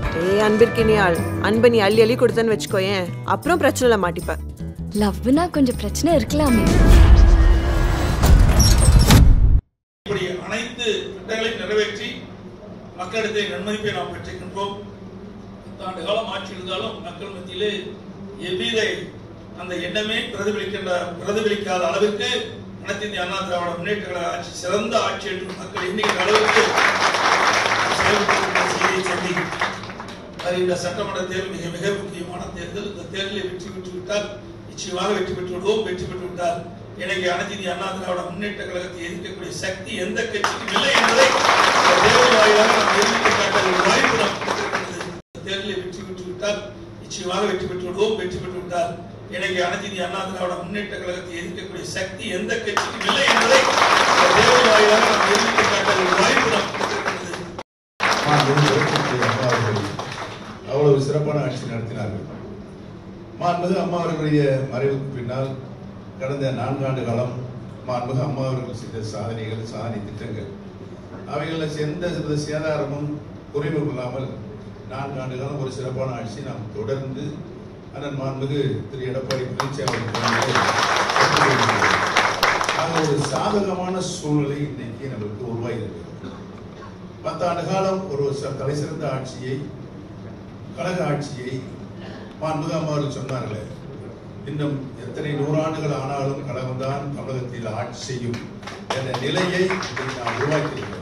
ஏய் அன்பிற்கினியாள் அன்பை நீ அள்ளி அள்ளி கொடுத்தேன்னு வச்சுக்கோயேன் அப்புறம் பிரச்சனைல மாட்டிப்ப லவ்னா கொஞ்சம் பிரச்சனை இருக்கலாமே இப்படி அனைத்து திட்டங்களையும் நிறைவேற்றி மக்களிடத்தை நன்மதிப்பை நாம் பெற்றிருக்கின்றோம் பத்தாண்டு காலம் ஆட்சி இருந்தாலும் மக்கள் மத்தியிலே எவ்வித அந்த எண்ணமே பிரதிபலிக்கின்ற பிரதிபலிக்காத அளவிற்கு அனைத்து இந்திய அண்ணா திராவிட முன்னேற்ற கழக ஆட்சி சிறந்த ஆட்சி என்று மக்கள் எண்ணிக்கிற அளவிற்கு செயல்பட்டிருக்கிற செய்தியை சொல்லி அது இந்த சட்டமன்ற தேர்தல் மிக மிக முக்கியமான தேர்தல் இந்த தேர்தலை வெற்றி பெற்று விட்டால் நிச்சயமாக வெற்றி பெற்று விடுவோம் வெற்றி பெற்று விட்டால் எனக்கு அனைத்து இந்திய அண்ணா திராவிட முன்னேற்ற கழகத்தை எதிர்க்கக்கூடிய சக்தி எந்த கட்சிக்கும் இல்லை என்பதை இந்த தேர்தல் வாயிலாக நாம் நிரூபித்து காட்ட ஒரு வாய்ப்பு நமக்கு கிடைத்திருக்கிறது. இந்த தேர்தலை வெற்றி பெற்று விட்டால் நிச்சயமாக வெற்றி பெற்று விடுவோம் வெற்றி பெற்று விட்டால் எனக்கு அனைத்து இந்திய அண்ணா திராவிட முன்னேற்ற கழகத்தை எதிர்க்கக்கூடிய சக்தி எந்த கட்சிக்கும் இல்லை என்பதை இந்த தேர்தல் வாயிலாக நாம் நிரூபித்து காட்ட ஒரு வாய்ப்பு நமக்கு கிடைத்திருக்கிறது. மாண்புமிகு அம்மா அவர்கள் அவ்வளவு சிறப்பான ஆட்சி நடத்தினார்கள் மாண்புமிகு அம்மா அவர்களுடைய மறைவுக்கு பின்னால் கடந்த நான்காண்டு காலம் மாண்புமிகு அம்மா அவர்கள் செய்த சாதனைகள் சாதனை திட்டங்கள் அவைகளில் எந்த வித சேதாரமும் குறைவும் இல்லாமல் நான்காண்டு காலம் ஒரு சிறப்பான ஆட்சி நாம் தொடர்ந்து அண்ணன் மாண்புமிகு திரு எடப்பாடி பழனிசாமி அவர்கள் தலைமையில் ஆக ஒரு சாதகமான சூழ்நிலை இன்னைக்கு நமக்கு உருவாகி இருக்கிறது பத்தாண்டு காலம் ஒரு ச- தலை சிறந்த ஆட்சியை கழக ஆட்சியை மாண்புமிகு அம்மா அவர்கள் சொன்னார்களே இன்னும் எத்தனை நூறாண்டுகள் ஆனாலும் கழகம்தான் தமிழகத்தில் ஆட்சி செய்யும் என்ற நிலையை இன்றைக்கு நாம் உருவாக்கியிருக்கிறோம்